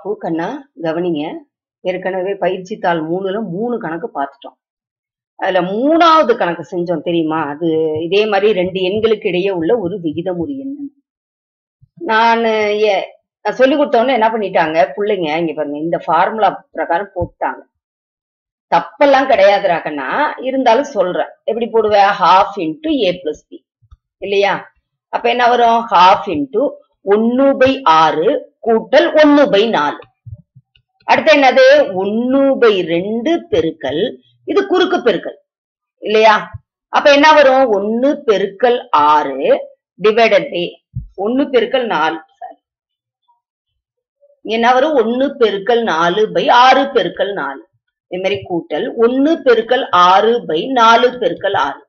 பாப்பு கண்ணா கவனிங்க ஏற்கனவே பயிற்சி தாள் மூணுல மூணு கணக்கு பார்த்துட்டோம் அதுல மூணாவது கணக்கு செஞ்சோம் தெரியுமா அது இதே மாதிரி ரெண்டு எண்களுக்கு இடையே உள்ள ஒரு விகிதமுறி எண் நான் நான் சொல்லி கொடுத்த உடனே என்ன பண்ணிட்டாங்க பிள்ளைங்க இங்க பாருங்க இந்த ஃபார்முலா பிரகாரம் போட்டாங்க தப்பெல்லாம் கிடையாதுடா கண்ணா இருந்தாலும் சொல்றேன் எப்படி போடுவேன் half into A plus B இல்லையா அப்ப என்ன வரும் ஹாஃப் இன்டு ஒன்னு பை ஆறு கூட்டல் ஒன்னு பை நாலு அடுத்து என்னது ஒன்னு பை ரெண்டு பெருக்கல் இது குறுக்கு பெருக்கல் இல்லையா அப்ப என்ன வரும் ஒன்னு பெருக்கல் ஆறு டிவைடட் பை ஒன்னு பெருக்கல் நாலு சாரி என்ன வரும் ஒன்னு பெருக்கல் நாலு பை ஆறு பெருக்கல் நாலு இதே மாதிரி கூட்டல் ஒன்னு பெருக்கல் ஆறு பை நாலு பெருக்கல் ஆறு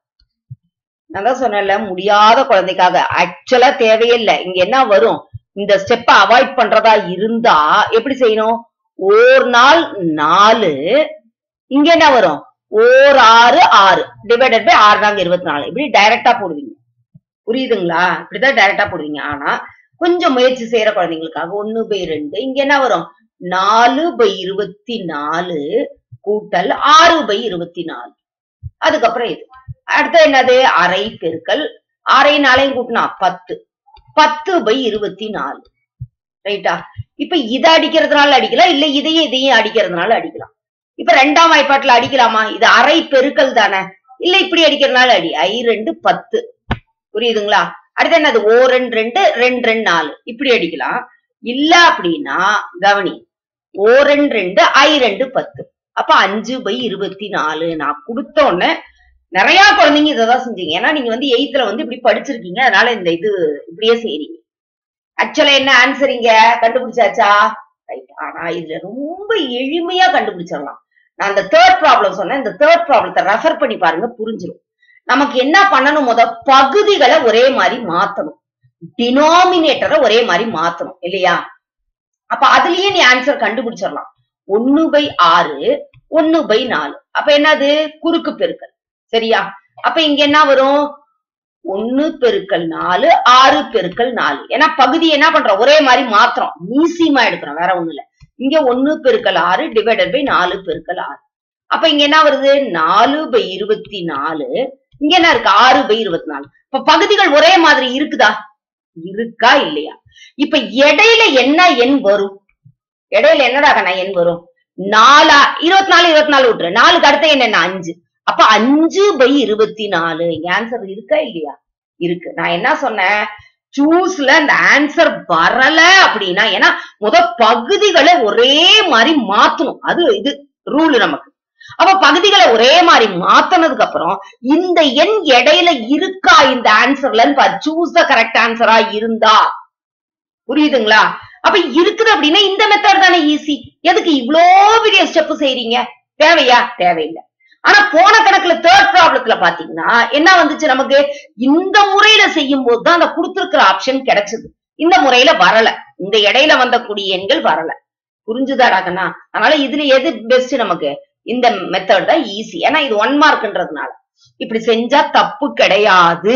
நான் தான் சொன்னேன்ல முடியாத குழந்தைக்காக ஆக்சுவலா தேவையில்லை இங்க என்ன வரும் இந்த ஸ்டெப்ப அவாய்ட் பண்றதா இருந்தா எப்படி செய்யணும் ஓர் நாள் நாலு இங்க என்ன வரும் ஓர் ஆறு ஆறு டிவைடட் பை ஆறு நாங்க இருபத்தி நாலு இப்படி டைரக்டா போடுவீங்க புரியுதுங்களா இப்படிதான் டைரக்டா போடுவீங்க ஆனா கொஞ்சம் முயற்சி செய்யற குழந்தைங்களுக்காக ஒண்ணு பை ரெண்டு இங்க என்ன வரும் நாலு பை இருபத்தி நாலு கூட்டல் ஆறு பை இருபத்தி நாலு அதுக்கப்புறம் இது அடுத்து என்னது அரை பெருக்கல் அரை நாளையும் கூட்டினா பத்து பத்து பை இருபத்தி நாலு ரைட்டா இப்ப இதை அடிக்கிறதுனால அடிக்கலாம் இல்ல இதையும் இதையும் அடிக்கிறதுனால அடிக்கலாம் இப்ப ரெண்டாம் வாய்ப்பாட்டுல அடிக்கலாமா இது அரை பெருக்கல் தானே இல்ல இப்படி அடிக்கிறதுனால அடி ஐ ரெண்டு பத்து புரியுதுங்களா அடுத்து என்னது ஓ ரெண்டு ரெண்டு ரெண்டு ரெண்டு நாலு இப்படி அடிக்கலாம் இல்ல அப்படின்னா கவனி ஓ ரெண்டு ரெண்டு ஐ ரெண்டு பத்து அப்ப அஞ்சு பை இருபத்தி நாலு நான் கொடுத்த உடனே நிறைய குழந்தைங்க இதைதான் செஞ்சீங்க ஏன்னா நீங்க வந்து எயித்துல வந்து இப்படி படிச்சிருக்கீங்க அதனால இந்த இது இப்படியே செய்றீங்க ஆக்சுவலா என்ன ஆன்சர் இங்க கண்டுபிடிச்சாச்சா ரைட் ஆனா இதுல ரொம்ப எளிமையா கண்டுபிடிச்சிடலாம் நான் அந்த தேர்ட் ப்ராப்ளம் சொன்னேன் இந்த தேர்ட் ப்ராப்ளத்தை ரெஃபர் பண்ணி பாருங்க புரிஞ்சிடும் நமக்கு என்ன பண்ணணும் முத பகுதிகளை ஒரே மாதிரி மாத்தணும் டினாமினேட்டரை ஒரே மாதிரி மாத்தணும் இல்லையா அப்ப அதுலயே நீ ஆன்சர் கண்டுபிடிச்சிடலாம் ஒன்னு பை ஆறு ஒன்னு பை நாலு அப்ப என்னது குறுக்கு பெருக்கல் சரியா அப்ப இங்க என்ன வரும் ஒன்னு பெருக்கல் நாலு ஆறு பெருக்கல் நாலு ஏன்னா பகுதி என்ன பண்றோம் ஒரே மாதிரி மாத்திரம் மீசியமா எடுக்கிறோம் வேற ஒண்ணு இல்ல இங்க ஒன்னு பெருக்கல் ஆறு டிவைடட் பை நாலு பெருக்கல் ஆறு அப்ப இங்க என்ன வருது நாலு பை இருபத்தி நாலு இங்க என்ன இருக்கு ஆறு பை இருபத்தி நாலு இப்ப பகுதிகள் ஒரே மாதிரி இருக்குதா இருக்கா இல்லையா இப்ப இடையில என்ன எண் வரும் இடையில என்னடா கண்ணா எண் வரும் நாலா இருபத்தி நாலு இருபத்தி நாலு விட்டுரு நாலுக்கு அடுத்த எண் என்ன அஞ்சு அப்ப அஞ்சு பை இருபத்தி நாலு இங்க ஆன்சர் இருக்கா இல்லையா இருக்கு நான் என்ன சொன்னேன் சூஸ்ல அந்த ஆன்சர் வரல அப்படின்னா ஏன்னா முத பகுதிகளை ஒரே மாதிரி மாத்தணும் அது இது ரூல் நமக்கு அப்ப பகுதிகளை ஒரே மாதிரி மாத்தினதுக்கு அப்புறம் இந்த எண் இடையில இருக்கா இந்த ஆன்சர்ல சூஸ் த கரெக்ட் ஆன்சரா இருந்தா புரியுதுங்களா அப்ப இருக்குது அப்படின்னா இந்த மெத்தட் தானே ஈஸி எதுக்கு இவ்ளோ பெரிய ஸ்டெப் செய்றீங்க தேவையா தேவையில்லை ஆனா போன கணக்குல தேர்ட் ப்ராப்ளத்துல பாத்தீங்கன்னா என்ன வந்துச்சு நமக்கு இந்த முறையில செய்யும் போது தான் அந்த கொடுத்திருக்கிற ஆப்ஷன் கிடைச்சது இந்த முறையில வரல இந்த இடையில வந்தக்கூடிய எண்கள் வரல புரிஞ்சுதாடா கண்ணா அதனால இதுல எது பெஸ்ட் நமக்கு இந்த மெத்தட் தான் ஈஸி ஏன்னா இது ஒன் மார்க்ன்றதுனால இப்படி செஞ்சா தப்பு கிடையாது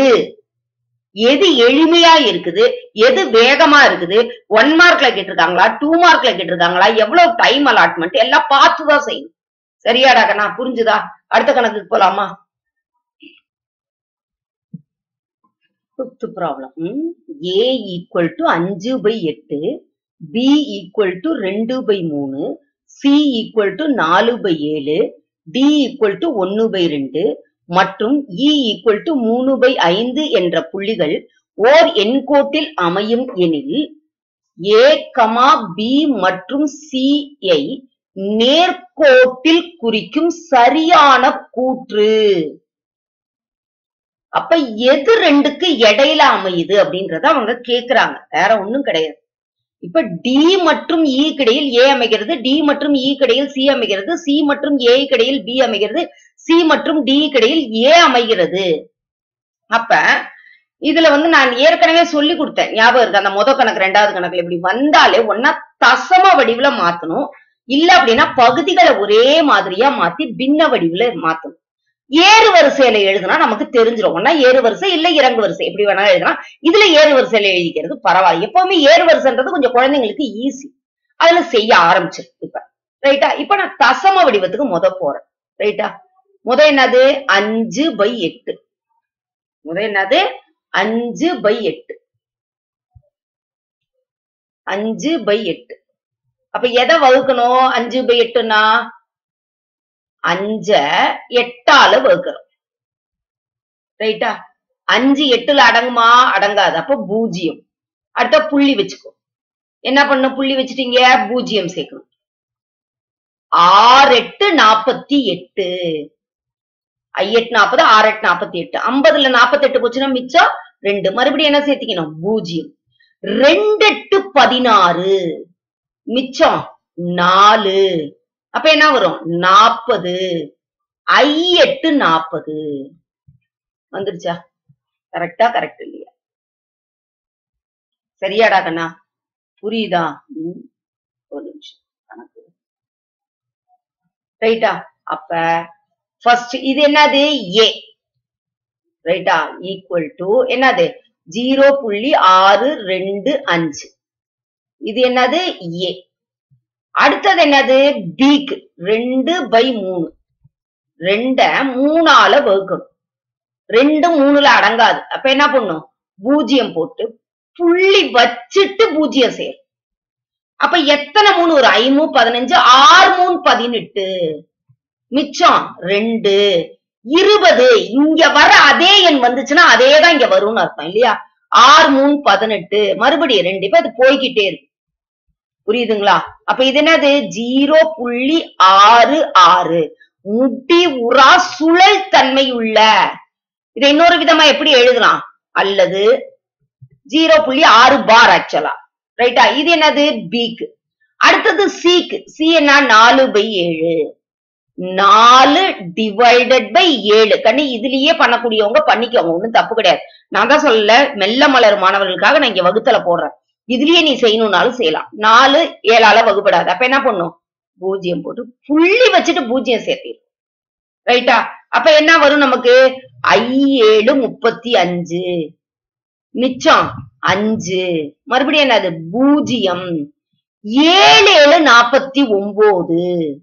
எது எளிமையா இருக்குது எது வேகமா இருக்குது ஒன் மார்க்ல கேட்டிருக்காங்களா டூ மார்க்ல கேட்டிருக்காங்களா எவ்வளவு டைம் அலாட்மெண்ட் எல்லாம் பார்த்துதான் செய்யணும் சரியாடா கண்ணா புரிஞ்சுதா அடுத்த கணக்குக்கு போலாமா fifth problem A equal to அஞ்சு பை எட்டு பி ஈக்குவல் டு ரெண்டு பை மூணு சி ஈக்குவல் டு நாலு பை ஏழு டி ஈக்குவல் டு ஒன்னு பை ரெண்டு மற்றும் இ ஈக்குவல் டு மூணு பை ஐந்து என்ற புள்ளிகள் ஓர் எண்கோட்டில் அமையும் எனில் ஏ கமா பி மற்றும் சி ஐ நேர்கோட்டில் குறிக்கும் சரியான கூற்று அப்ப எது ரெண்டுக்கு இடையில அமையுது அப்படின்றத அவங்க கேக்குறாங்க வேற ஒண்ணும் கிடையாது இப்ப டி மற்றும் இ கிடையில் ஏ அமைகிறது டி மற்றும் இ கிடையில் சி அமைகிறது சி மற்றும் ஏ கிடையில் பி அமைகிறது சி மற்றும் டி கிடையில் ஏ அமைகிறது அப்ப இதுல வந்து நான் ஏற்கனவே சொல்லி கொடுத்தேன் ஞாபகம் இருக்கு அந்த முத கணக்கு ரெண்டாவது கணக்குல இப்படி வந்தாலே ஒன்னா தசம வடிவுல மாத்தணும் இல்ல அப்படின்னா பகுதிகளை ஒரே மாதிரியா மாத்தி பின்ன வடிவுல மாத்தணும் ஏறு வரிசையில எழுதுனா நமக்கு தெரிஞ்சிடும் ஒன்னா ஏறு வரிசை இல்ல இறங்கு வரிசை எப்படி வேணாலும் எழுதலாம் இதுல ஏறு வரிசையில எழுதிக்கிறது பரவாயில்ல எப்பவுமே ஏறு வரிசைன்றது கொஞ்சம் குழந்தைங்களுக்கு ஈஸி அதுல செய்ய ஆரம்பிச்சிரு இப்ப ரைட்டா இப்ப நான் தசம வடிவத்துக்கு முத போறேன் ரைட்டா முத என்னது அஞ்சு பை எட்டு முத என்னது அஞ்சு பை எட்டு அஞ்சு பை எட்டு அப்ப எதை வகுக்கணும் அஞ்சு பை எட்டுனா அஞ்ச எட்டால வகுக்கிறோம் ரைட்டா அஞ்சு எட்டுல அடங்குமா அடங்காது அப்ப பூஜ்ஜியம் அடுத்த புள்ளி வச்சுக்கோ என்ன பண்ண புள்ளி வச்சுட்டீங்க பூஜ்ஜியம் சேர்க்கணும் ஆறு எட்டு நாப்பத்தி எட்டு ஐ எட்டு நாற்பது ஆறு எட்டு நாற்பத்தி எட்டு ஐம்பதுல நாற்பத்தி எட்டு போச்சுன்னா மிச்சம் ரெண்டு மறுபடியும் என்ன சேர்த்திக்கணும் பூஜ்ஜியம் ரெண்டு எட்டு பதினாறு மிச்சம் நாலு அப்ப என்ன வரும் நாற்பது ஐ எட்டு நாற்பது வந்துருச்சா கரெக்டா கரெக்ட் இல்லையா சரியாடா கண்ணா புரியுதா ம், ஒரு நிமிஷம் கணக்கு ரைட்டா அப்ப ஃபர்ஸ்ட் இது என்னது ஏ ரைட்டா ஈக்குவல் டு என்னது ஜீரோ புள்ளி ஆறு ரெண்டு அஞ்சு இது என்னது ஏ அடுத்தது என்னது பிக்கு ரெண்டு பை மூணு ரெண்ட மூணால வகுக்கணும் ரெண்டு மூணுல அடங்காது அப்ப என்ன பண்ணும் பூஜ்ஜியம் போட்டு புள்ளி வச்சுட்டு பூஜ்ஜியம் சேரும் அப்ப எத்தனை மூணு ஒரு ஐமூ பதினஞ்சு ஆறு மூணு பதினெட்டு மிச்சம் ரெண்டு இருபது இங்க வர அதே எண் வந்துச்சுன்னா அதே தான் இங்க வரும்னு அர்த்தம் இல்லையா ஆறு மூணு பதினெட்டு மறுபடியும் ரெண்டு இப்ப அது போய்கிட்டே இருக்கு புரியுதுங்களா அப்ப இது என்னது ஜீரோ புள்ளி ஆறு ஆறு முடி உரா சுழல் தன்மை உள்ள இதை இன்னொரு விதமா எப்படி எழுதலாம் அல்லது ஜீரோ புள்ளி ஆறு பார் ஆக்சுவலா ரைட்டா இது என்னது பிக்கு அடுத்தது சிக்கு சி என்ன நாலு பை ஏழு நாலு டிவைடட் பை ஏழு கண்ணு இதுலயே பண்ணக்கூடியவங்க பண்ணிக்கோங்க ஒண்ணும் தப்பு கிடையாது நான் தான் சொல்லல மெல்ல மலர் மாணவர்களுக்காக நான் இங்க வகுத்தல போடுறேன் இதுலயே நீ செய்யணும்னாலும் செய்யலாம் நாலு ஏழால வகுப்படாது அப்ப என்ன பண்ணும் பூஜ்ஜியம் போட்டு புள்ளி வச்சுட்டு பூஜ்ஜியம் சேர்த்திடும் ரைட்டா அப்ப என்ன வரும் நமக்கு ஐ ஏழு முப்பத்தி அஞ்சு மிச்சம் அஞ்சு மறுபடியும் என்னது பூஜ்ஜியம் ஏழு ஏழு நாப்பத்தி ஒன்பது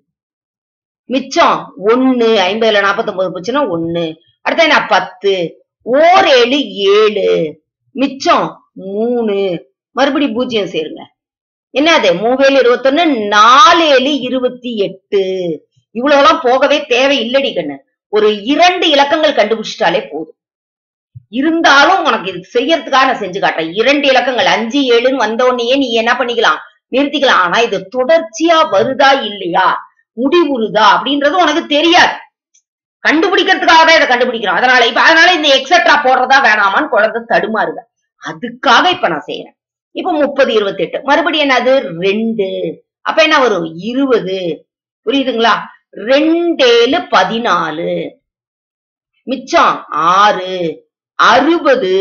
மிச்சம் ஒண்ணு ஐம்பதுல நாப்பத்தி ஒன்பது போச்சுன்னா ஒண்ணு அடுத்து என்ன பத்து ஓர் ஏழு ஏழு மிச்சம் மூணு மறுபடி பூஜ்ஜியம் சேருங்க என்னது மூவேழு இருபத்தொன்னு நாலு ஏழு இருபத்தி எட்டு இவ்வளவுலாம் போகவே தேவை இல்லடி கண்ணு ஒரு இரண்டு இலக்கங்கள் கண்டுபிடிச்சிட்டாலே போதும் இருந்தாலும் உனக்கு இது செய்யறதுக்காக நான் செஞ்சு காட்டுறேன் இரண்டு இலக்கங்கள் அஞ்சு ஏழுன்னு வந்த உடனேயே நீ என்ன பண்ணிக்கலாம் நிறுத்திக்கலாம் ஆனா இது தொடர்ச்சியா வருதா இல்லையா முடிவுறுதா அப்படின்றது உனக்கு தெரியாது கண்டுபிடிக்கிறதுக்காக தான் இதை கண்டுபிடிக்கிறோம் அதனால இப்ப அதனால இந்த எக்ஸட்ரா போடுறதா வேணாமான்னு குழந்தை தடுமாறுங்க அதுக்காக இப்ப நான் செய்யறேன் இப்ப முப்பது இருபத்தி எட்டு மறுபடியும் என்னது ரெண்டு அப்ப என்ன வரும் இருபது புரியுதுங்களா ரெண்டேழு பதினாலு மிச்சம் ஆறு அறுபது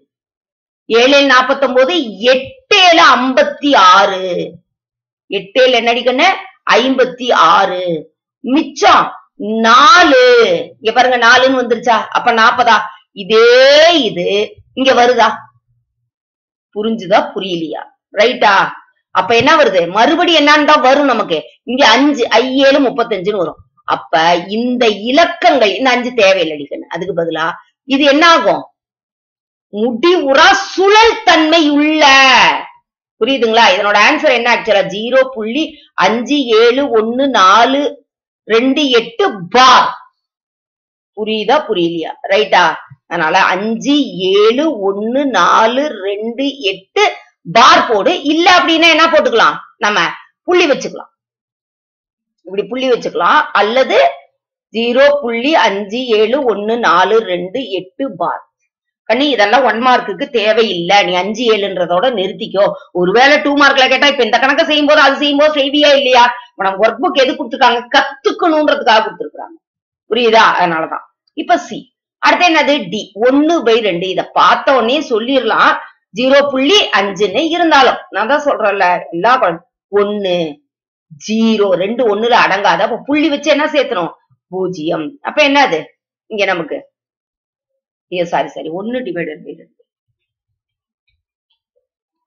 ஏழு நாப்பத்தொன்பது எட்டேழு ஐம்பத்தி ஆறு எட்டேழு என்னடி கண்ணு ஐம்பத்தி ஆறு மிச்சம் நாலு இங்க பாருங்க நாலுன்னு வந்துருச்சா அப்ப நாப்பதா இதே இது இங்க வருதா புரிஞ்சுதா புரியலையா ரைட்டா அப்ப என்ன வருது மறுபடியும் என்னன்னு தான் வரும் நமக்கு இங்க அஞ்சு ஐ ஏழு முப்பத்தஞ்சுன்னு வரும் அப்ப இந்த இலக்கங்கள் இந்த அஞ்சு தேவையில்லை கண்ணு அதுக்கு பதிலா இது என்ன ஆகும் முடிவுறா சுழல் தன்மை உள்ள புரியுதுங்களா இதனோட ஆன்சர் என்ன ஆக்சுவலா ஜீரோ புள்ளி அஞ்சு ஏழு ஒன்னு நாலு ரெண்டு எட்டு பார் புரியுதா புரியலையா ரைட்டா அதனால அஞ்சு ஏழு ஒன்னு நாலு ரெண்டு எட்டு பார் போடு இல்ல அப்படின்னா என்ன போட்டுக்கலாம் நம்ம புள்ளி வச்சுக்கலாம் இப்படி புள்ளி வச்சுக்கலாம் அல்லது ஜீரோ புள்ளி அஞ்சு ஏழு ஒன்னு நாலு ரெண்டு எட்டு பார் கண்ணி இதெல்லாம் ஒன் மார்க்குக்கு தேவையில்லை நீ அஞ்சு ஏழுன்றதோட நிறுத்திக்கோ ஒருவேளை டூ மார்க்ல கேட்டா இப்ப இந்த கணக்கை செய்யும் போது அது செய்யும் போது செய்வியா இல்லையா உனக்கு ஒர்க் புக் எது கொடுத்துருக்காங்க கத்துக்கணும்ன்றதுக்காக கொடுத்துருக்காங்க புரியுதா அதனாலதான் இப்ப சி அடுத்து என்னது டி ஒன்னு பை ரெண்டு இத பார்த்த உடனே சொல்லிடலாம் ஜீரோ புள்ளி அஞ்சுன்னு இருந்தாலும் நான் தான் சொல்றேன்ல எல்லா குழந்தை ஒன்னு ஜீரோ ரெண்டு ஒண்ணுல அடங்காது அப்ப புள்ளி வச்சு என்ன சேர்த்தணும் பூஜ்ஜியம் அப்ப என்னது இங்க நமக்கு சாரி சாரி ஒன்னு டிவைடட் பை ரெண்டு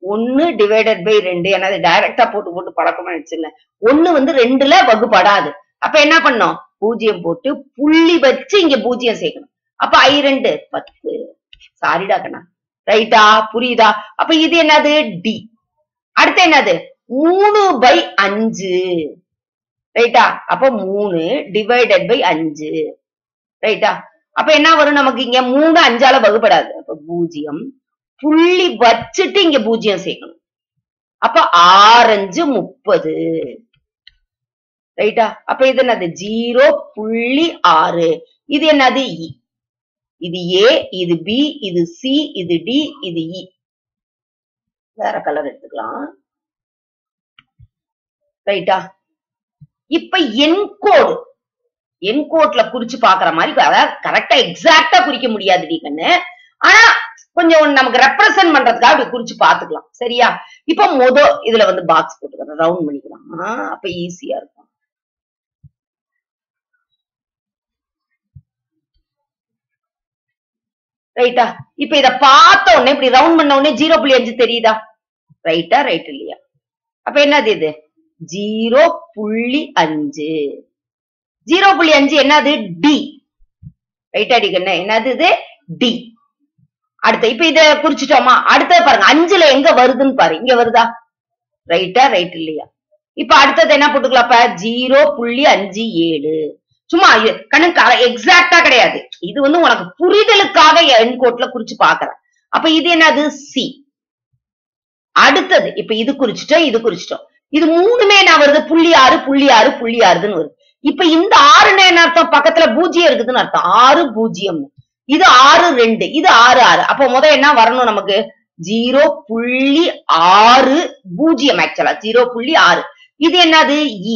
ஒன்னு டிவைடட் பை ரெண்டு ஏன்னா அது டைரக்டா போட்டு போட்டு பழக்கமா வச்சிருந்தேன் ஒன்னு வந்து ரெண்டுல வகுப்படாது அப்ப என்ன பண்ணோம் பூஜ்ஜியம் போட்டு புள்ளி வச்சு இங்க பூஜ்ஜியம் சேர்க்கணும் அப்ப ஐ ரெண்டு பத்து சாரிடா கண்ணா ரைட்டா புரியுதா அப்ப இது என்னது டி அடுத்து என்னது மூணு பை அஞ்சு ரைட்டா அப்ப மூணு டிவைடட் பை அஞ்சு ரைட்டா அப்ப என்ன வரும் நமக்கு இங்க மூணு அஞ்சால வகுப்படாது அப்ப பூஜ்ஜியம் புள்ளி வச்சுட்டு இங்க பூஜ்ஜியம் சேர்க்கணும் அப்ப ஆறஞ்சு முப்பது ரைட்டா அப்ப இது என்னது ஜீரோ புள்ளி ஆறு இது என்னது இ இது ஏ இது பி இது சி இது டி இது இ வேற கலர் எடுத்துக்கலாம் ரைட்டா இப்ப என்கோடு என்கோட்ல குறிச்சு பாக்குற மாதிரி அதாவது கரெக்டா எக்ஸாக்டா குறிக்க முடியாது டி கண்ணு ஆனா கொஞ்சம் நமக்கு ரெப்ரசன்ட் பண்றதுக்காக அப்படி குறிச்சு பாத்துக்கலாம் சரியா இப்ப மொத இதுல வந்து பாக்ஸ் போட்டுக்கிறேன் ரவுண்ட் பண்ணிக்கலாம் ஆ, அப்ப ஈஸியா இருக்கும் ரைட்டா இப்ப இத பார்த்த உடனே இப்படி ரவுண்ட் பண்ண உடனே ஜீரோ புள்ளி அஞ்சு தெரியுதா ரைட்டா ரைட் இல்லையா அப்ப என்னது இது ஜீரோ புள்ளி அஞ்சு ஜீரோ புள்ளி அஞ்சு என்னது டி ரைட்டா டி கண்ணு என்னது இது டி அடுத்து இப்ப இத குறிச்சிட்டோமா அடுத்தது பாருங்க அஞ்சுல எங்க வருதுன்னு பாரு இங்க வருதா ரைட்டா ரைட் இல்லையா இப்ப அடுத்தது என்ன போட்டுக்கலாம் அப்ப ஜீரோ புள்ளி அஞ்சு ஏழு சும்மா இது கணக்கு எக்ஸாக்டா கிடையாது இது வந்து உனக்கு புரிதலுக்காக என்கோட்ல குறிச்சு பாக்குறேன் அப்ப இது என்னது சி அடுத்தது இப்ப இது குறிச்சிட்டோம் இது குறிச்சிட்டோம் இது மூணுமே என்ன வருது புள்ளி ஆறு புள்ளி ஆறு புள்ளி ஆறுன்னு வருது இப்ப இந்த ஆறுன்னு என்ன அர்த்தம் பக்கத்துல பூஜ்ஜியம் இருக்குதுன்னு அர்த்தம் ஆறு பூஜ்ஜியம் இது ஆறு ரெண்டு இது ஆறு ஆறு அப்ப முத என்ன வரணும் நமக்கு ஜீரோ புள்ளி ஆறு பூஜ்ஜியம் ஆக்சுவலா ஜீரோ புள்ளி ஆறு இது என்னது இ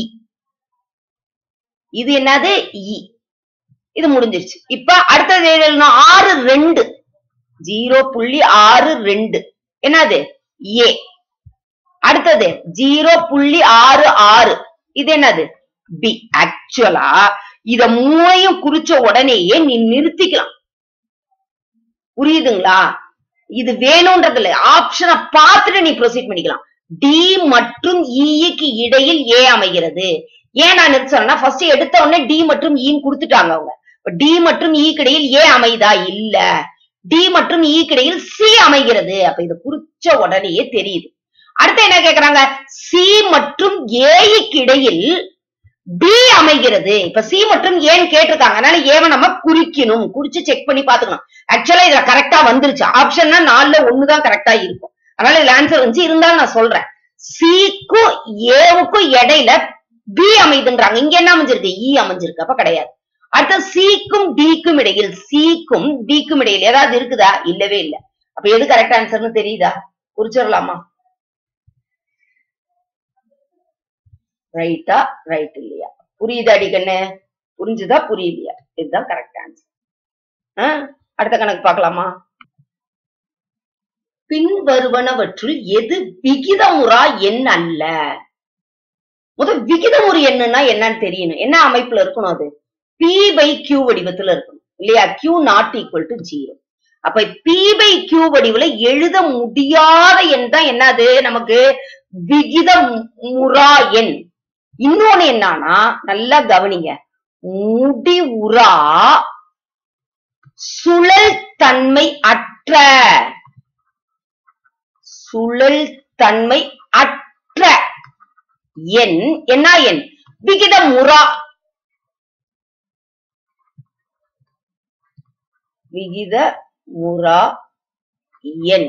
இது என்னது இ இது முடிஞ்சிருச்சு இப்ப அடுத்தது எழுதணும் ஆறு ரெண்டு ஜீரோ புள்ளி ஆறு ரெண்டு என்னது ஏ அடுத்தது ஜீரோ புள்ளி ஆறு ஆறு இது என்னது பி ஆக்சுவலா இத மூணையும் குறிச்ச உடனேயே நீ நிறுத்திக்கலாம் புரியுதுங்களா இது வேணும்ன்றது இல்ல ஆப்ஷனை பார்த்துட்டு நீ ப்ரொசீட் பண்ணிக்கலாம் டி மற்றும் இக்கு இடையில் ஏ அமைகிறது ஏன் நான் நிறுத்த சொன்னா ஃபர்ஸ்ட் எடுத்த உடனே டி மற்றும் ஈன்னு கொடுத்துட்டாங்க அவங்க டி மற்றும் இ இடையில் ஏ அமைதா இல்ல டி மற்றும் இ இடையில் சி அமைகிறது அப்ப இது குறிச்ச உடனேயே தெரியுது அடுத்து என்ன கேக்குறாங்க சி மற்றும் ஏக்கு இடையில் பி அமைகிறது இப்ப சி மற்றும் ஏன்னு கேட்டிருக்காங்க அதனால ஏவை நம்ம குறிக்கணும் குறிச்சு செக் பண்ணி பாத்துக்கணும் ஆக்சுவலா இதுல கரெக்டா வந்துருச்சு ஆப்ஷன்னா நாலுல ஒண்ணுதான் கரெக்டா இருக்கும் அதனால இதுல ஆன்சர் வந்துச்சு இருந்தாலும் நான் சொல்றேன் சிக்கும் ஏவுக்கும் இடையில பி அமைதுன்றாங்க இங்க என்ன அமைஞ்சிருக்கு இ அமைஞ்சிருக்கு அப்ப கிடையாது அடுத்து சிக்கும் டிக்கும் இடையில் சிக்கும் டிக்கும் இடையில் ஏதாவது இருக்குதா இல்லவே இல்ல அப்ப எது கரெக்ட் ஆன்சர்னு தெரியுதா குறிச்சிடலாமா ரைட்டா ரைட் இல்லையா புரியுதா அடிக்கண்ணு புரிஞ்சுதா புரியலையா இதுதான் கரெக்ட் ஆன்சர் அடுத்த கணக்கு பார்க்கலாமா பின்வருவனவற்றுள் எது விகிதமுறா எண் அல்ல முதல் விகிதமுறு எண்ணுன்னா என்னன்னு தெரியணும் என்ன அமைப்புல இருக்கணும் அது பி பை கியூ வடிவத்துல இருக்கணும் இல்லையா Q not equal to zero அப்ப பி பை கியூ வடிவுல எழுத முடியாத எண் தான் என்னது நமக்கு விகித முறா எண் இன்னொன்னு என்னன்னா நல்லா கவனிங்க முடிவுறா சுழல் தன்மை அற்ற சுழல் தன்மை அற்ற எண் என்ன எண் விகித முறா விகித முறா எண்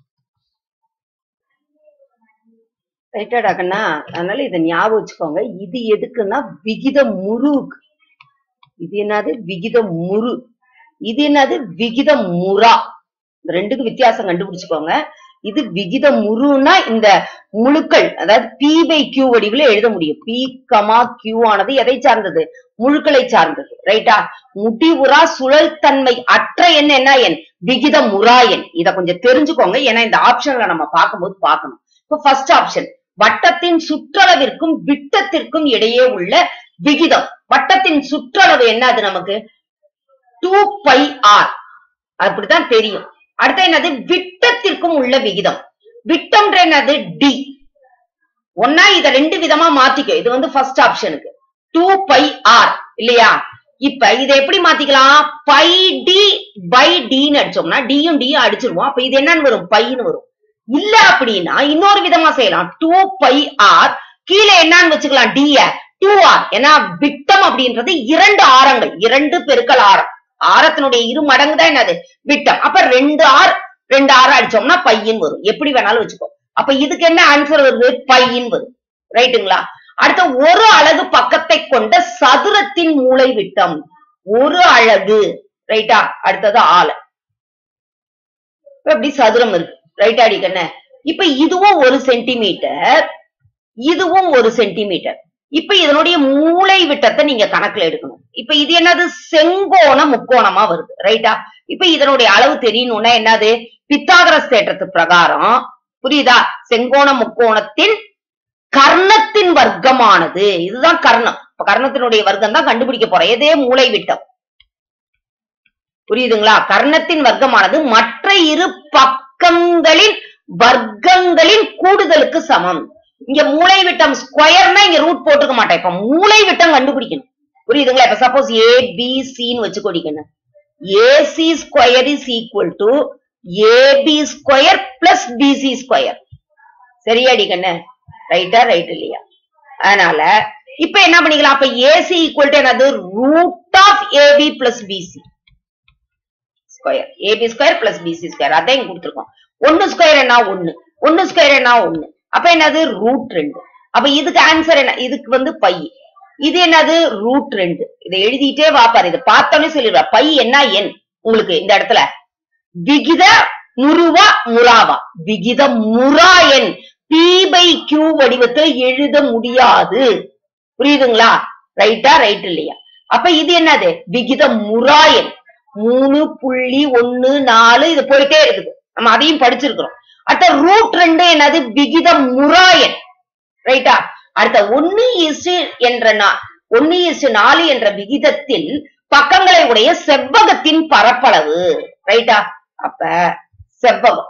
ரைட்டாடா கண்ணா அதனால இதை ஞாபகம் வச்சுக்கோங்க இது எதுக்குன்னா விகித முறுக்கு இது என்னது விகித முறு இது என்னது விகித முறா இந்த ரெண்டுக்கு வித்தியாசம் கண்டுபிடிச்சுக்கோங்க இது விகித முறுனா இந்த முழுக்கள் அதாவது பி பை கியூ வடிவில் எழுத முடியும் பி கமா கியூ ஆனது எதை சார்ந்தது முழுக்களை சார்ந்தது ரைட்டா முடிவுறா சுழல் தன்மை அற்ற எண் என்ன எண் விகித முறா எண் இத கொஞ்சம் தெரிஞ்சுக்கோங்க ஏன்னா இந்த ஆப்ஷன்ல நம்ம பார்க்கும்போது பார்க்கணும் இப்போ ஃபர்ஸ்ட் ஆப்ஷன் வட்டத்தின் சுற்றளவிற்கும் விட்டத்திற்கும் இடையே உள்ள விகிதம் வட்டத்தின் சுற்றளவு என்ன அது நமக்கு டூ பை ஆர் அப்படித்தான் தெரியும் அடுத்து என்னது விட்டத்திற்கும் உள்ள விகிதம் விட்டம்ன்ற என்னது டி ஒன்னா இத ரெண்டு விதமா மாத்திக்கோ இது வந்து ஃபர்ஸ்ட் ஆப்ஷனுக்கு டூ பை ஆர் இல்லையா இப்ப இதை எப்படி மாத்திக்கலாம் பை டி பை டின்னு அடிச்சோம்னா டியும் டியும் அடிச்சிருவோம் அப்ப இது என்னன்னு வரும் பைன்னு வரும் இல்ல அப்படின்னா இன்னொரு விதமா செய்யலாம் டூ பை ஆர் கீழே என்னன்னு வச்சுக்கலாம் டிய டூ ஆர் ஏன்னா விட்டம் அப்படின்றது இரண்டு ஆரங்கள் இரண்டு பெருக்கல் ஆரம் ஆரத்தினுடைய இரு மடங்கு தான் என்னது விட்டம் அப்ப ரெண்டு ஆர் ரெண்டு ஆறு அடிச்சோம்னா பையன் வரும் எப்படி வேணாலும் வச்சுக்கோ அப்ப இதுக்கு என்ன ஆன்சர் வருது பையன் வரும் ரைட்டுங்களா அடுத்த ஒரு அலகு பக்கத்தை கொண்ட சதுரத்தின் மூளை விட்டம் ஒரு அழகு ரைட்டா அடுத்தது ஆள இப்படி சதுரம் இருக்கு ரைட்டா அடிக்கண்ண இப்ப இதுவும் ஒரு சென்டிமீட்டர் இதுவும் ஒரு சென்டிமீட்டர் இப்ப இதனுடைய மூளை விட்டத்தை நீங்க கணக்குல எடுக்கணும் இப்ப இது என்னது செங்கோண முக்கோணமா வருது ரைட்டா இப்ப இதனுடைய அளவு தெரியணும்னா என்னது பித்தாகரஸ் தேற்றத்து பிரகாரம் புரியுதா செங்கோண முக்கோணத்தின் கர்ணத்தின் வர்க்கமானது இதுதான் கர்ணம் இப்ப கர்ணத்தினுடைய வர்க்கம் தான் கண்டுபிடிக்க போறோம் எதே மூளை விட்டம் புரியுதுங்களா கர்ணத்தின் வர்க்கமானது மற்ற இரு பக்கங்களின் வர்க்கங்களின் கூடுதலுக்கு சமம் இங்க மூளை விட்டம் ஸ்கொயர்னா இங்க ரூட் போட்டுக்க மாட்டேன் இப்ப மூளை விட்டம் கண்டுபிடிக்கணும் புரியுதுங்களா இப்ப சப்போஸ் ஏ பி சின்னு வச்சு கொடிக்கணும் AC square is equal to AB square plus BC square சரியாடி கண்ணு ரைட்டா ரைட் இல்லையா அதனால இப்ப என்ன பண்ணிக்கலாம் அப்ப ஏசி ஈக்குவல் டு என்னது root of AB plus BC square AB square plus BC square அதான் இங்க கொடுத்துருக்கோம் ஒன்னு ஸ்கொயர் என்ன ஒன்னு ஒன்னு ஸ்கொயர் என்ன ஒன்னு அப்ப என்னது ரூட் ரெண்டு அப்ப இதுக்கு ஆன்சர் என்ன இதுக்கு வந்து பை இது என்னது ரூட் ரெண்டு இதை எழுதிட்டே வாப்பாரு இதை பார்த்தோன்னே சொல்லிடுவா பை என்ன எண் உங்களுக்கு இந்த இடத்துல விகித முருவா முறாவா விகித முறா எண் பி பை கியூ வடிவத்துல எழுத முடியாது புரியுதுங்களா ரைட்டா ரைட் இல்லையா அப்ப இது என்னது விகித முறா எண் மூணு புள்ளி ஒன்னு நாலு இது போயிட்டே இருக்குது நம்ம அதையும் படிச்சிருக்கிறோம் அடுத்த ரூட் ரெண்டு என்னது விகித முறாயன் ரைட்டா அடுத்த ஒன்னு இசு என்ற நா- ஒன்னு இசு நாலு என்ற விகிதத்தில் பக்கங்களை உடைய செவ்வகத்தின் பரப்பளவு ரைட்டா அப்ப செவ்வகம்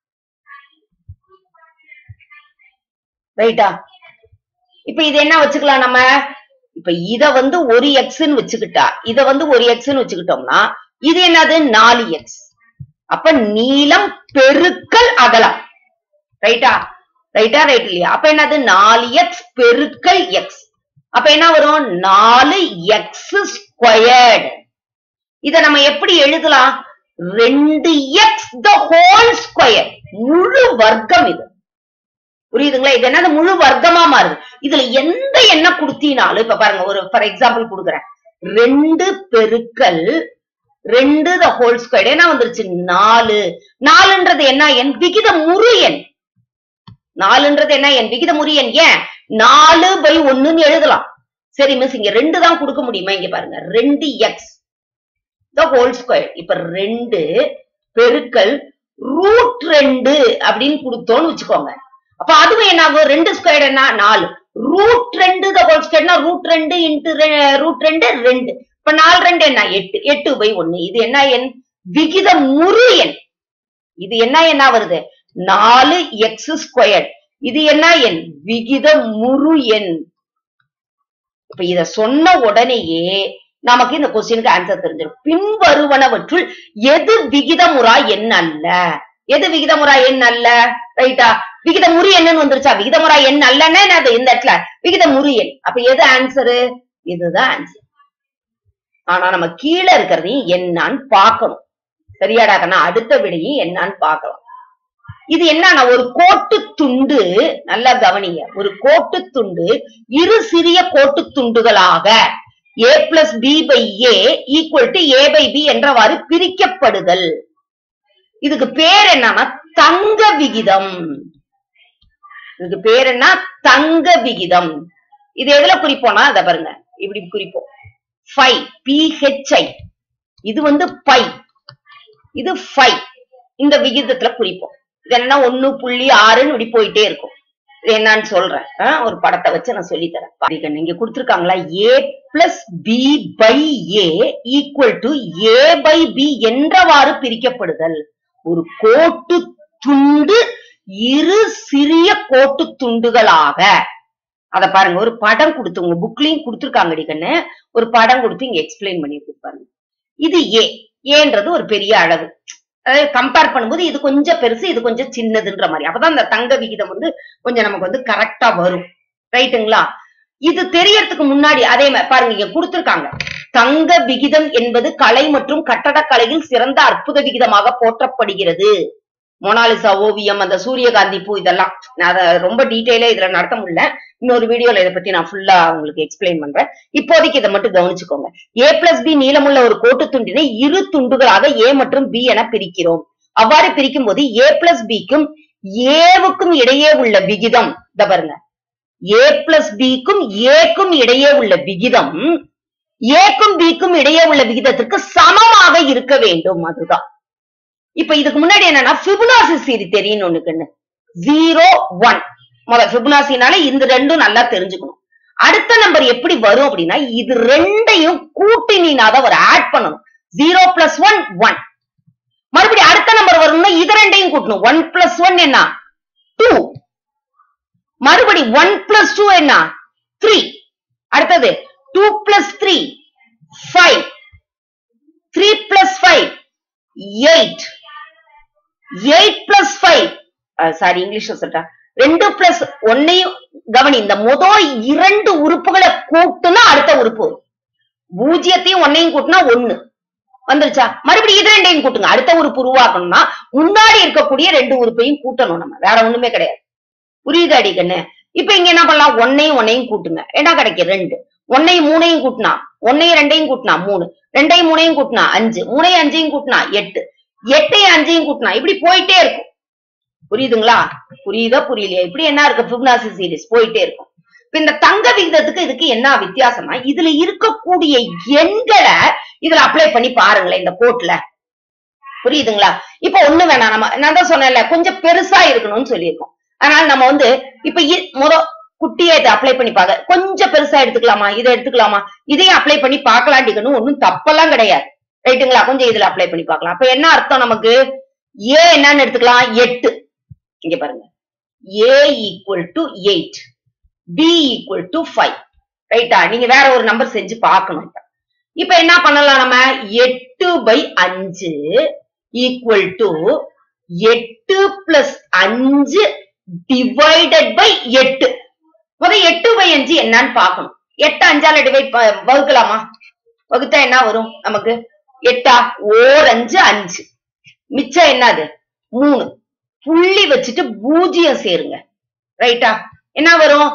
ரைட்டா இப்ப இது என்ன வச்சுக்கலாம் நம்ம இப்ப இத வந்து ஒரு எக்ஸ்ன்னு வச்சுக்கிட்டா இத வந்து ஒரு எக்ஸ்ன்னு வச்சுக்கிட்டோம்னா இது என்னது நாலு எக்ஸ் அப்ப நீளம் பெருக்கல் அகலம் ரைட்டா ரைட்டா ரைட் இல்லையா அப்ப என்னது நாலு எக்ஸ் பெருக்கல் எக்ஸ் அப்ப என்ன வரும் நாலு எக்ஸ் ஸ்கொயர்டு இத நம்ம எப்படி எழுதலாம் ரெண்டு எக்ஸ் த ஹோல் ஸ்கொயர் முழு வர்க்கம் இது புரியுதுங்களா இது என்னது முழு வர்க்கமா மாறுது இதுல எந்த எண்ணெய் கொடுத்தீனாலும் இப்ப பாருங்க ஒரு ஃபார் எக்ஸாம்பிள் கொடுக்குறேன் ரெண்டு பெருக்கல் ரெண்டு த ஹோல் ஸ்கொயர் என்ன வந்துருச்சு நாலு நாலுன்றது என்ன எண் விகித முறு எண் நாலுன்றது என்ன எண் விகித முறு எண் ஏன் நாலு பை ஒண்ணுன்னு எழுதலாம் சரி மிஸ் இங்க ரெண்டு தான் கொடுக்க முடியுமா இங்க பாருங்க ரெண்டு எக்ஸ் த ஹோல் ஸ்கொயர் இப்ப ரெண்டு பெருக்கல் ரூட் ரெண்டு அப்படின்னு கொடுத்தோம்னு வச்சுக்கோங்க அப்ப அதுவும் என்ன ஆகும் ரெண்டு ஸ்கொயர் என்ன நாலு ரூட் ரெண்டு த ஹோல் ஸ்கொயர்னா ரூட் ரெண்டு இன்ட்டு ரூட் ரெண்டு ரெண்டு இப்ப நாலு ரெண்டு என்ன எட்டு எட்டு பை ஒண்ணு இது என்ன எண் விகித முறு எண் இது என்ன எண்ணா வருது நாலு எக்ஸ் ஸ்கொயர் இது என்ன எண் விகித முறு எண் இப்ப இத சொன்ன உடனேயே நமக்கு இந்த கொஸ்டினுக்கு ஆன்சர் தெரிஞ்சிடும் பின்வருவனவற்றுள் எது விகிதமுறா எண் அல்ல எது விகிதமுறா எண் அல்ல ரைட்டா விகித முறி என்னன்னு வந்துருச்சா விகிதமுறா எண் அல்லன்னா என்னது இந்த இடத்துல விகித முறி எண் அப்ப எது ஆன்சரு இதுதான் ஆன்சர் ஆனா நம்ம கீழே இருக்கிறதையும் என்னான்னு பார்க்கணும் சரியாடா கண்ணா அடுத்த விடையும் என்னான்னு பார்க்கலாம் இது என்னன்னா ஒரு கோட்டு துண்டு நல்லா கவனிங்க ஒரு கோட்டு துண்டு இரு சிறிய கோட்டு துண்டுகளாக A plus B by A equal to A by B என்றவாறு பிரிக்கப்படுதல் இதுக்கு பேர் என்னன்னா தங்க விகிதம் இதுக்கு பேர் என்ன தங்க விகிதம் இது எதுல குறிப்போம்னா அத பாருங்க இப்படி குறிப்போம் ஃபை பிஹெச்ஐ இது வந்து பை இது ஃபை இந்த விகிதத்துல குறிப்போம் இது என்னன்னா ஒண்ணு புள்ளி ஆறுன்னு இப்படி போயிட்டே இருக்கும் இது என்னன்னு சொல்றேன் ஆ, ஒரு படத்தை வச்சு நான் சொல்லி தரேன் பாருங்க, இங்க கொடுத்திருக்காங்களா A plus B by A equal to A by B என்றவாறு பிரிக்கப்படுதல் ஒரு கோட்டு துண்டு இரு சிறிய கோட்டு துண்டுகளாக அத பாருங்க ஒரு படம் கொடுத்து உங்க புக்லயும் கொடுத்துருக்காங்கடி கண்ணு ஒரு படம் கொடுத்து இங்க எக்ஸ்பிளைன் பண்ணி கொடுப்பாருங்க இது ஏ ஏன்றது ஒரு பெரிய அளவு அதாவது கம்பேர் பண்ணும்போது இது கொஞ்சம் பெருசு இது கொஞ்சம் சின்னதுன்ற மாதிரி அப்பதான் அந்த தங்க விகிதம் வந்து கொஞ்சம் நமக்கு வந்து கரெக்டா வரும் ரைட்டுங்களா இது தெரியறதுக்கு முன்னாடி அதே மாதிரி பாருங்க இங்க கொடுத்திருக்காங்க தங்க விகிதம் என்பது கலை மற்றும் கட்டடக்கலையில் சிறந்த அற்புத விகிதமாக போற்றப்படுகிறது மொனாலிசா ஓவியம் அந்த சூரியகாந்தி பூ இதெல்லாம் நான் அதை ரொம்ப டீட்டெயிலா இதுல நடத்த முடியல இன்னொரு வீடியோல இதை பத்தி நான் ஃபுல்லா உங்களுக்கு எக்ஸ்பிளைன் பண்றேன் இப்போதைக்கு இதை மட்டும் கவனிச்சுக்கோங்க ஏ பிளஸ் பி நீளமுள்ள ஒரு கோட்டு துண்டினை இரு துண்டுகளாக ஏ மற்றும் பி என பிரிக்கிறோம் அவ்வாறு பிரிக்கும் போது ஏ பிளஸ் பிக்கும் ஏவுக்கும் இடையே உள்ள விகிதம் இத பாருங்க ஏ பிளஸ் பிக்கும் ஏக்கும் இடையே உள்ள விகிதம் ஏக்கும் பிக்கும் இடையே உள்ள விகிதத்திற்கு சமமாக இருக்க வேண்டும் அதுதான் இப்ப இதுக்கு முன்னாடி என்னன்னா பிபுனாசி சீரி தெரியும் ஒண்ணுக்குன்னு ஜீரோ ஒன் முதல் பிபுனாசினால இந்த ரெண்டும் நல்லா தெரிஞ்சுக்கணும் அடுத்த நம்பர் எப்படி வரும் அப்படின்னா இது ரெண்டையும் கூட்டினாதான் ஒரு ஆட் பண்ணணும் ஜீரோ பிளஸ் ஒன் ஒன் மறுபடியும் அடுத்த நம்பர் வரணும்னா இது ரெண்டையும் கூட்டணும் ஒன் பிளஸ் ஒன் என்ன டூ மறுபடி ஒன் பிளஸ் டூ என்ன த்ரீ அடுத்தது two plus three five three plus five eight eight plus five sorry இங்கிலீஷ்ல சொல்லிட்டா ரெண்டு பிளஸ் ஒன்னையும் கவனி இந்த முதல் இரண்டு உறுப்புகளை கூட்டுனா அடுத்த உறுப்பு வரும். பூஜ்ஜியத்தையும் ஒன்னையும் கூட்டினா ஒண்ணு வந்துருச்சா மறுபடியும் இது ரெண்டையும் கூட்டுங்க அடுத்த உறுப்பு உருவாக்கணும்னா முன்னாடி இருக்கக்கூடிய ரெண்டு உறுப்பையும் கூட்டணும் நம்ம வேற ஒண்ணுமே கிடையாது புரியுது அடி கண்ணு இப்ப இங்க என்ன பண்ணலாம் ஒன்னையும் ஒன்னையும் கூட்டுங்க என்ன கிடைக்கும் ரெண்டு ஒன்னையும் மூணையும் கூட்டினா ஒன்னையும் ரெண்டையும் கூட்டினா மூணு ரெண்டையும் மூணையும் கூட்டினா அஞ்சு மூணையும் அஞ்சையும் கூட்டினா எட்டு எட்டையும் அஞ்சையும் கூட்டினா இப்படி போயிட்டே இருக்கும் புரியுதுங்களா புரியுதா புரியலையா இப்படி என்ன இருக்கு பிப்னாசி சீரிஸ் போயிட்டே இருக்கும் இப்ப இந்த தங்க விகிதத்துக்கு இதுக்கு என்ன வித்தியாசம்னா இதுல இருக்கக்கூடிய எண்களை இதுல அப்ளை பண்ணி பாருங்களேன் இந்த கோட்ல புரியுதுங்களா இப்ப ஒண்ணு வேணாம் நம்ம நான் தான் சொன்னேன்ல கொஞ்சம் பெருசா இருக்கணும்னு சொல்லியிருக்கோம் அதனால நம்ம வந்து இப்ப இ- முத குட்டியை இதை அப்ளை பண்ணி பார்க்க கொஞ்சம் பெருசா எடுத்துக்கலாமா இதை எடுத்துக்கலாமா இதையும் அப்ளை பண்ணி பார்க்கலாண்டிக்கணும் ஒண்ணும் தப்பெல்லாம் கிடையாது ரைட்டுங்களா கொஞ்சம் இதுல அப்ளை பண்ணி பார்க்கலாம் அப்ப என்ன அர்த்தம் நமக்கு ஏ என்னன்னு எடுத்துக்கலாம் எட்டு இங்க பாருங்க A equal to eight B equal to five ரைட்டா நீங்க வேற ஒரு நம்பர் செஞ்சு பார்க்கணும் இப்ப. இப்ப என்ன பண்ணலாம் நம்ம எட்டு பை அஞ்சு ஈக்குவல் டு எட்டு பிளஸ் அஞ்சு டிவைடட் பை எட்டு முத எட்டு பை அஞ்சு என்னன்னு பார்க்கணும் எட்டு அஞ்சால டிவைட் வகுக்கலாமா வகுத்தா என்ன வரும் நமக்கு எட்டா ஓர் அஞ்சு அஞ்சு மிச்சம் என்னது மூணு புள்ளி வச்சுட்டு பூஜ்ஜியம் சேருங்க ரைட்டா என்ன வரும்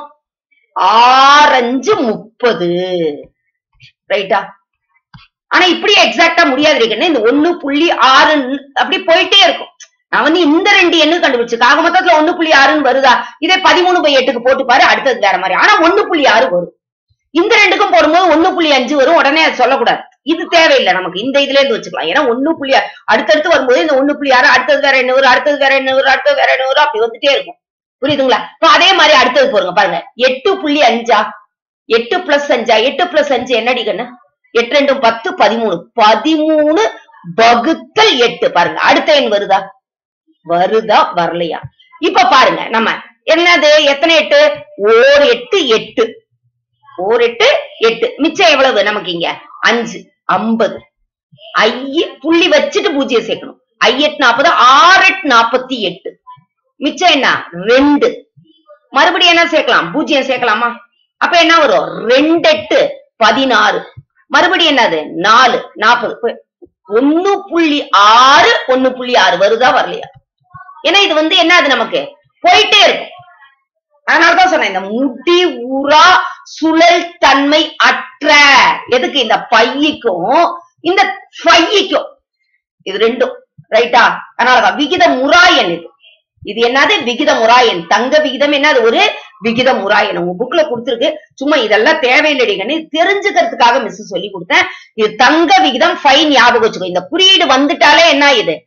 ஆறஞ்சு முப்பது ரைட்டா ஆனா இப்படி எக்ஸாக்டா முடியாது இருக்குன்னு இந்த ஒண்ணு புள்ளி ஆறு அப்படி போயிட்டே இருக்கும் நான் வந்து இந்த ரெண்டு எண்ணு கண்டுபிடிச்சு ஆக மொத்தத்துல ஒண்ணு புள்ளி ஆறுன்னு வருதா இதே பதிமூணு பை எட்டுக்கு போட்டு பாரு அடுத்தது வேற மாதிரி ஆனா ஒண்ணு புள்ளி ஆறு வரும் இந்த ரெண்டுக்கும் போடும்போது ஒண்ணு புள்ளி அஞ்சு வரும் உடனே அது சொல்லக்கூடாது இது தேவையில்லை நமக்கு இந்த இதுல இருந்து வச்சுக்கலாம் ஏன்னா ஒண்ணு புள்ளி ஆறு அடுத்தடுத்து வரும்போது இந்த ஒண்ணு புள்ளி ஆறு அடுத்தது வேற என்ன வரும் அடுத்தது வேற என்ன வரும் அடுத்தது வேற என்ன வரும் அப்படி வந்துட்டே இருக்கும் புரியுதுங்களா இப்ப அதே மாதிரி அடுத்தது போருங்க பாருங்க எட்டு புள்ளி அஞ்சா எட்டு பிளஸ் அஞ்சா எட்டு பிளஸ் அஞ்சு என்னடி கண்ணு எட்டு ரெண்டும் பத்து பதிமூணு பதிமூணு வகுத்தல் எட்டு பாருங்க அடுத்த எண் வருதா வருதா வரலையா இப்ப பாருங்க நம்ம என்னது எத்தனை எட்டு ஓர் எட்டு எட்டு ஓர் எட்டு எட்டு மிச்சம் எவ்வளவு நமக்கு இங்க அஞ்சு ஐம்பது ஐய புள்ளி வச்சுட்டு பூஜ்ஜியம் சேர்க்கணும் ஐயெட்டு நாற்பது ஆறு எட்டு நாற்பத்தி எட்டு மிச்சம் என்ன ரெண்டு மறுபடியும் என்ன சேர்க்கலாம் பூஜ்ஜியம் சேர்க்கலாமா அப்ப என்ன வரும் ரெண்டு எட்டு பதினாறு மறுபடியும் என்னது நாலு நாற்பது ஒன்னு புள்ளி ஆறு ஒன்னு புள்ளி ஆறு வருதா வரலையா ஏன்னா இது வந்து என்னது நமக்கு போயிட்டே இருக்கும் அதனாலதான் சொன்னேன் இந்த முடி உரா சுழல் தன்மை அற்ற எதுக்கு இந்த பையிக்கும் இந்த ஃபையிக்கும் இது ரெண்டும் ரைட்டா அதனாலதான் விகித முறாயன் இது இது என்னது விகித முறாயன் தங்க விகிதம் என்னது ஒரு விகித முறாயன் உங்க புக்ல கொடுத்துருக்கு சும்மா இதெல்லாம் தேவையில்லைடிங்கன்னு தெரிஞ்சுக்கிறதுக்காக மிஸ் சொல்லி கொடுத்தேன் இது தங்க விகிதம் ஃபை ஞாபகம் வச்சுக்கோ இந்த குறியீடு வந்துட்டாலே என்ன இது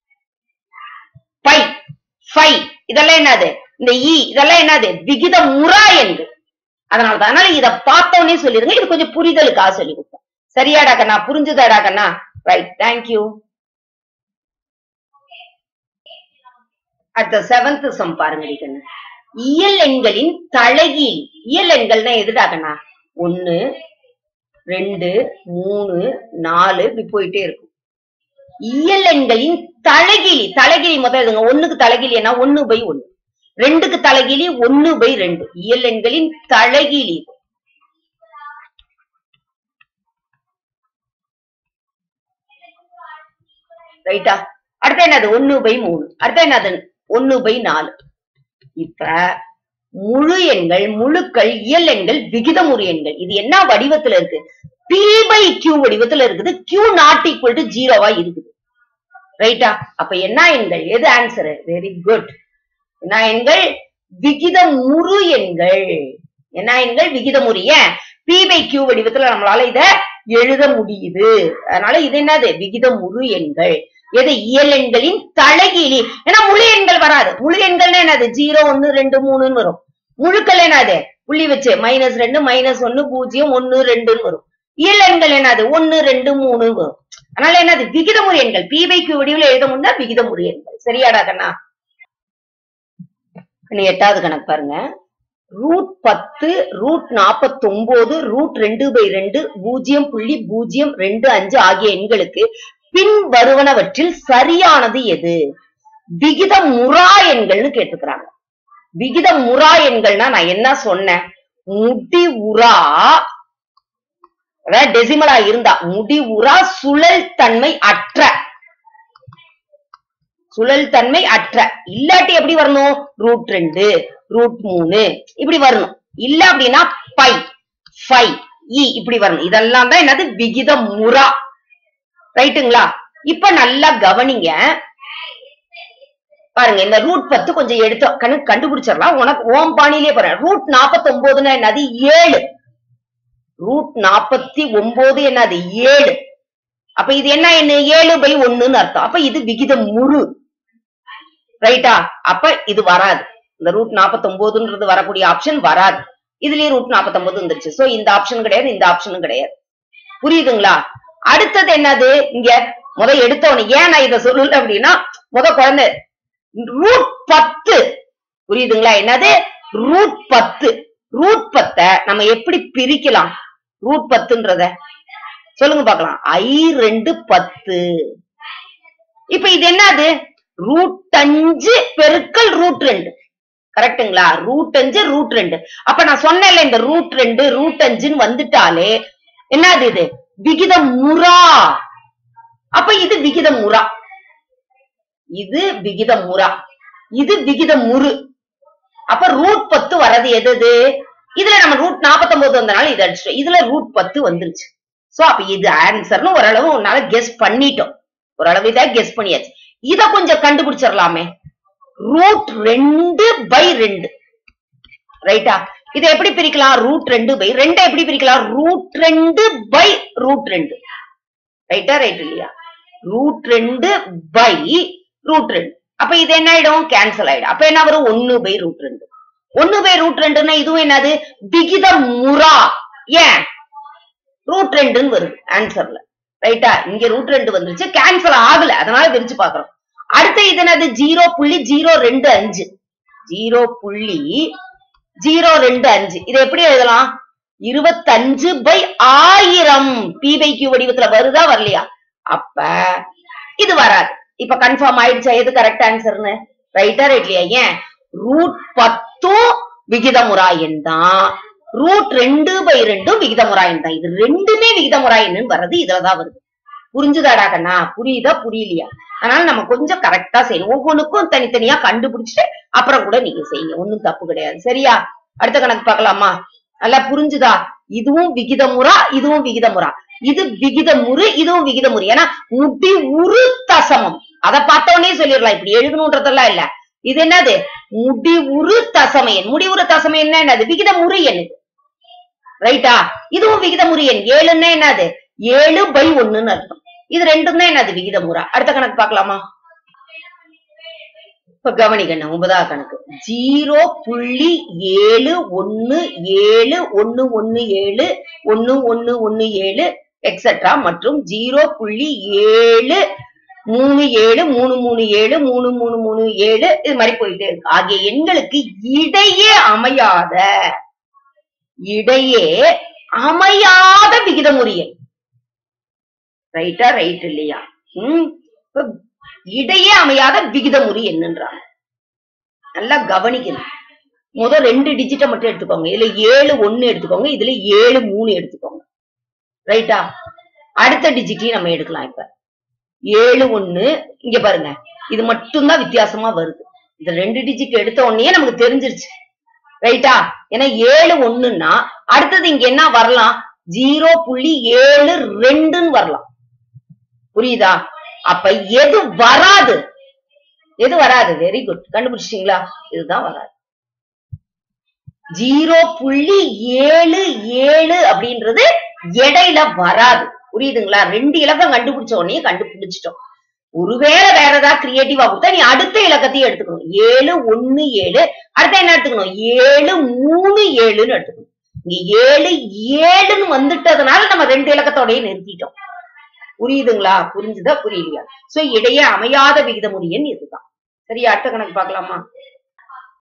பை ஃபை இதெல்லாம் என்னது இந்த இ இதெல்லாம் என்னது விகித முறாயன் அதனாலதான் அதனால இத பார்த்தோன்னே சொல்லிருங்க இது கொஞ்சம் புரிதலுக்காக சொல்லி கொடுத்தேன் சரியாடா கண்ணா புரிஞ்சுதாடா கண்ணா ரைட் தேங்க்யூ அடுத்த செவன்த் சம் பாருங்க கண்ணு இயல் எண்களின் தலைகீழ் இயல் எண்கள்னா எதுடாகண்ணா ஒன்னு ரெண்டு மூணு நாலு இப்படி போயிட்டே இருக்கும் இயல் எண்களின் தலைகிழி தலைகிழி முதல் எழுதுங்க ஒண்ணுக்கு தலைகிழி என்ன ஒண்ணு பை ஒண்ணு ரெண்டுக்கு தலைகிழி ஒண்ணு பை ரெண்டு இயல் எண்களின் தலைகிழி ரைட்டா அடுத்து என்னது ஒண்ணு பை மூணு அடுத்து என்னது ஒண்ணு பை நாலு இப்ப முழு எண்கள் முழுக்கள் இயல் எண்கள் விகிதமுறு எண்கள் இது என்ன வடிவத்துல இருக்கு பி பை கியூ வடிவத்துல இருக்குது கியூ நாட் ஈக்குவல் டு ஜீரோவா இருக்குது ரைட்டா அப்ப என்ன எண்கள் எது ஆன்சர் வெரி குட் என்ன எண்கள் விகிதமுறு எண்கள் என்ன எண்கள் விகிதமுறு ஏன் பி பை கியூ வடிவத்துல நம்மளால இத எழுத முடியுது அதனால இது என்னது விகிதமுறு எண்கள் எது இயல் எண்களின் தலைகீழி ஏன்னா முழு எண்கள் வராது முழு எண்கள்னா என்னது ஜீரோ ஒன்னு ரெண்டு மூணுன்னு வரும் முழுக்கள் என்னது புள்ளி வச்சு மைனஸ் ரெண்டு மைனஸ் ஒன்னு பூஜ்ஜியம் ஒன்னு ரெண்டுன்னு வரும் இயல் எண்கள் என்னது ஒன்னு ரெண்டு மூணு வரும் அதனால என்னது விகிதமுறை எண்கள் பி பை கியூ வடிவில் எழுத முடிந்தா விகிதமுறை எண்கள் சரியாடா கண்ணா கண்ணு எட்டாவது கணக்கு பாருங்க ரூட் பத்து ரூட் நாற்பத்தி ஒன்பது ரூட் ரெண்டு பை ரெண்டு பூஜ்ஜியம் புள்ளி பூஜ்ஜியம் ரெண்டு அஞ்சு ஆகிய எண்களுக்கு பின் வருவனவற்றில் சரியானது எது விகித முறா எண்கள்னு கேட்டுக்கிறாங்க விகித முறா எண்கள்னா நான் என்ன சொன்னேன் முடிவுறா அதாவது டெசிமலா இருந்தா முடிவுறா சுழல் தன்மை அற்ற சுழல் தன்மை அற்ற இல்லாட்டி எப்படி வரணும் ரூட் ரெண்டு ரூட் மூணு இப்படி வரணும் இல்ல அப்படின்னா பை ஃபை இ இப்படி வரணும் இதெல்லாம் தான் என்னது விகித முறா ரைட்டுங்களா இப்ப நல்லா கவனிங்க பாருங்க இந்த ரூட் பத்து கொஞ்சம் எடுத்து கணக்கு கண்டுபிடிச்சிடலாம் உனக்கு ஓம் பாணியிலே பாருங்க ரூட் நாற்பத்தி ஒன்பதுன்னா என்னது ஏழு ரூட் நாற்பத்தி ஒன்பது என்னது ஏழு அப்ப இது என்ன என்ன ஏழு பை ஒண்ணுன்னு அர்த்தம் அப்ப இது விகிதம் முழு ரைட்டா அப்ப இது வராது இந்த ரூட் நாற்பத்தி ஒன்பதுன்றது வரக்கூடிய ஆப்ஷன் வராது இதுலயே ரூட் நாற்பத்தி ஒன்பது வந்துருச்சு சோ இந்த ஆப்ஷன் கிடையாது இந்த ஆப்ஷனும் கிடையாது புரியுதுங்களா அடுத்தது என்னது இங்க முத எடுத்தவனு ஏன் நான் இதை சொல்லல அப்படின்னா முத குழந்தை ரூட் பத்து புரியுதுங்களா என்னது ரூட் பத்து ரூட் பத்த நம்ம எப்படி பிரிக்கலாம் ரூட் பத்துன்றத சொல்லுங்க பார்க்கலாம் ஐ ரெண்டு பத்து இப்ப இது என்னது ரூட் அஞ்சு பெருக்கல் ரூட் ரெண்டு கரெக்ட்டுங்களா ரூட் அஞ்சு ரூட் ரெண்டு அப்ப நான் சொன்னேன்ல இந்த ரூட் ரெண்டு ரூட் அஞ்சுன்னு வந்துட்டாலே என்னது இது விகிதம் முறா அப்ப இது விகிதம் முறா இது விகிதம் முறா இது விகிதம் முறு அப்ப ரூட் பத்து வர்றது எது எது? இதுல நம்ம ரூட் 49 வந்தனால இது அடிச்சிட்டோம் இதுல ரூட் பத்து வந்துருச்சு சோ அப்ப இது ஆன்சர்னு ஓரளவு உன்னால கெஸ் பண்ணிட்டோம் ஓரளவு இதை கெஸ் பண்ணியாச்சு இத கொஞ்சம் கண்டுபிடிச்சிடலாமே ரூட் ரெண்டு பை ரெண்டு ரைட்டா இதை எப்படி பிரிக்கலாம் ரூட் ரெண்டு பை ரெண்டை எப்படி பிரிக்கலாம் ரூட் ரெண்டு பை ரூட் ரெண்டு ரைட்டா ரைட் இல்லையா ரூட் ரெண்டு பை ரூட் ரெண்டு அப்ப இது என்ன ஆயிடும் கேன்சல் ஆயிடும் அப்ப என்ன வரும் ஒன்னு பை ரூட் ரெண்டு ஒன்னு பை ரூட் ரெண்டுன்னா இதுவும் என்னது விகித முறா ஏன் ரூட் ரெண்டுன்னு வருது ஆன்சர்ல ரைட்டா இங்க ரூட் ரெண்டு வந்துருச்சு கேன்சல் ஆகல அதனால பிரிச்சு பாக்குறோம் அடுத்து இது என்னது ஜீரோ புள்ளி ஜீரோ ரெண்டு அஞ்சு ஜீரோ புள்ளி ஜீரோ ரெண்டு அஞ்சு இதை எப்படி எழுதலாம் இருபத்தஞ்சு பை ஆயிரம் பி பை கியூ வடிவத்துல வருதா வரலையா அப்ப இது வராது இப்ப கன்ஃபார்ம் ஆயிடுச்சா எது கரெக்ட் ஆன்சர்னு ரைட்டா ரைட்லையா ஏன் ரூட் பத்தும் விகிதமுறாயன் தான் ரூட் ரெண்டு பை ரெண்டும் விகிதமுறாயன் தான் இது ரெண்டுமே விகிதமுறாயன்னு வர்றது இதுலதான் வருது புரிஞ்சுதாடா கண்ணா புரியுதா புரியலையா அதனால நம்ம கொஞ்சம் கரெக்டா செய்யணும் ஒவ்வொன்றுக்கும் தனித்தனியா கண்டுபிடிச்சிட்டு அப்புறம் கூட நீங்க செய்யுங்க ஒண்ணும் தப்பு கிடையாது சரியா அடுத்த கணக்கு பார்க்கலாமா நல்லா புரிஞ்சுதா இதுவும் விகிதமுறா இதுவும் விகிதமுறா இது விகிதமுறு இதுவும் விகிதமுறு ஏன்னா முடி உரு தசமம் அத பார்த்த உடனே சொல்லிடலாம் இப்படி எழுதணுன்றதெல்லாம் இல்ல இது என்னது முடிவுறு தசம எண் முடிவுறு தசம எண் என்னது விகிதமுறு எண் இது ரைட்டா இதுவும் விகிதமுறு எண் ஏழுன்னா என்னது ஏழு பை ஒண்ணுன்னு அர்த்தம் இது ரெண்டும் தான் என்னது விகிதமுறா அடுத்த கணக்கு பார்க்கலாமா இப்ப கவனிக்கணும் ஒன்பதாவது கணக்கு ஜீரோ புள்ளி ஏழு ஒன்னு ஏழு ஒன்னு ஒன்னு ஏழு ஒன்னு ஒன்னு ஒன்னு ஏழு எக்ஸெட்ரா மற்றும் ஜீரோ புள்ளி ஏழு மூணு ஏழு மூணு மூணு ஏழு மூணு மூணு மூணு ஏழு இது மாதிரி போயிட்டே இருக்கு ஆகிய எண்களுக்கு இடையே அமையாத இடையே அமையாத விகிதமுறு எண் ரைட்டா ரைட் இல்லையா ம் இப்ப இடையே அமையாத விகிதமுறு என்னன்றாங்க நல்லா கவனிக்கணும் முதல் ரெண்டு டிஜிட்டை மட்டும் எடுத்துக்கோங்க இதுல ஏழு ஒண்ணு எடுத்துக்கோங்க இதுல ஏழு மூணு எடுத்துக்கோங்க ரைட்டா அடுத்த டிஜிட்டையும் நம்ம எடுக்கலாம் இப்ப ஏழு ஒண்ணு இங்க பாருங்க இது மட்டும்தான் வித்தியாசமா வருது இந்த ரெண்டு டிஜிட் எடுத்த உடனே நமக்கு தெரிஞ்சிருச்சு ரைட்டா ஏன்னா ஏழு ஒண்ணுன்னா அடுத்தது இங்க என்ன வரலாம் ஜீரோ புள்ளி ஏழு ரெண்டுன்னு வரலாம் புரியுதா அப்ப எது வராது எது வராது வெரி குட் கண்டுபிடிச்சிட்டீங்களா இதுதான் வராது ஜீரோ புள்ளி ஏழு ஏழு அப்படின்றது இடையில வராது புரியுதுங்களா ரெண்டு இலக்கம் கண்டுபிடிச்ச உடனே கண்டுபிடிச்சிட்டோம் ஒருவேளை வேற ஏதாவது கிரியேட்டிவா கொடுத்தா நீ அடுத்த இலக்கத்தையும் எடுத்துக்கணும் ஏழு ஒண்ணு ஏழு அடுத்த என்ன எடுத்துக்கணும் ஏழு மூணு ஏழுன்னு எடுத்துக்கணும் இங்க ஏழு ஏழுன்னு வந்துட்டதுனால நம்ம ரெண்டு இலக்கத்தோடய நிறுத்திட்டோம் புரியுதுங்களா புரிஞ்சுதா புரியலையா சோ இடையே அமையாத விகிதமுறு எண் இதுதான் சரியா அடுத்த கணக்கு பார்க்கலாமா